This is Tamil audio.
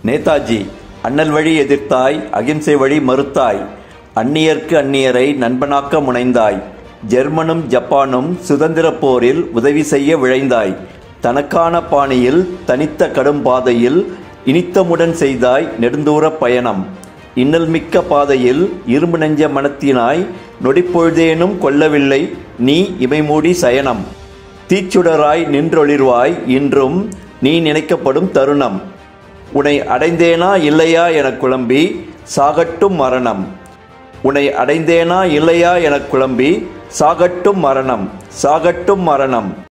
நேதாஜி அண்ணல் வழி எதிர்த்தாய் அகிம்சை வழி மறுத்தாய் அந்நியர்க்கு அந்நியரை நண்பனாக்க முனைந்தாய் ஜெர்மனும் ஜப்பானும் சுதந்திரப் போரில் உதவி செய்ய விழைந்தாய் தனக்கான பாணியில் தனித்த கடும் பாதையில் இனித்தமுடன் செய்தாய் நெடுந்தூரப் பயணம் இன்னல் மிக்க பாதையில் இரும்பு நெஞ்ச மனத்தினாய் நொடிப்பொழுதேனும் கொல்லவில்லை நீ இமைமூடி சயனம் தீச்சுடராய் நின்றொளிர்வாய் இன்றும் நீ நினைக்கப்படும் தருணம் உன்னை அடைந்தேனா இல்லையா எனக் குழம்பி சாகட்டும் மரணம் உன்னை அடைந்தேனா இல்லையா எனக் குழம்பி சாகட்டும் மரணம் சாகட்டும் மரணம்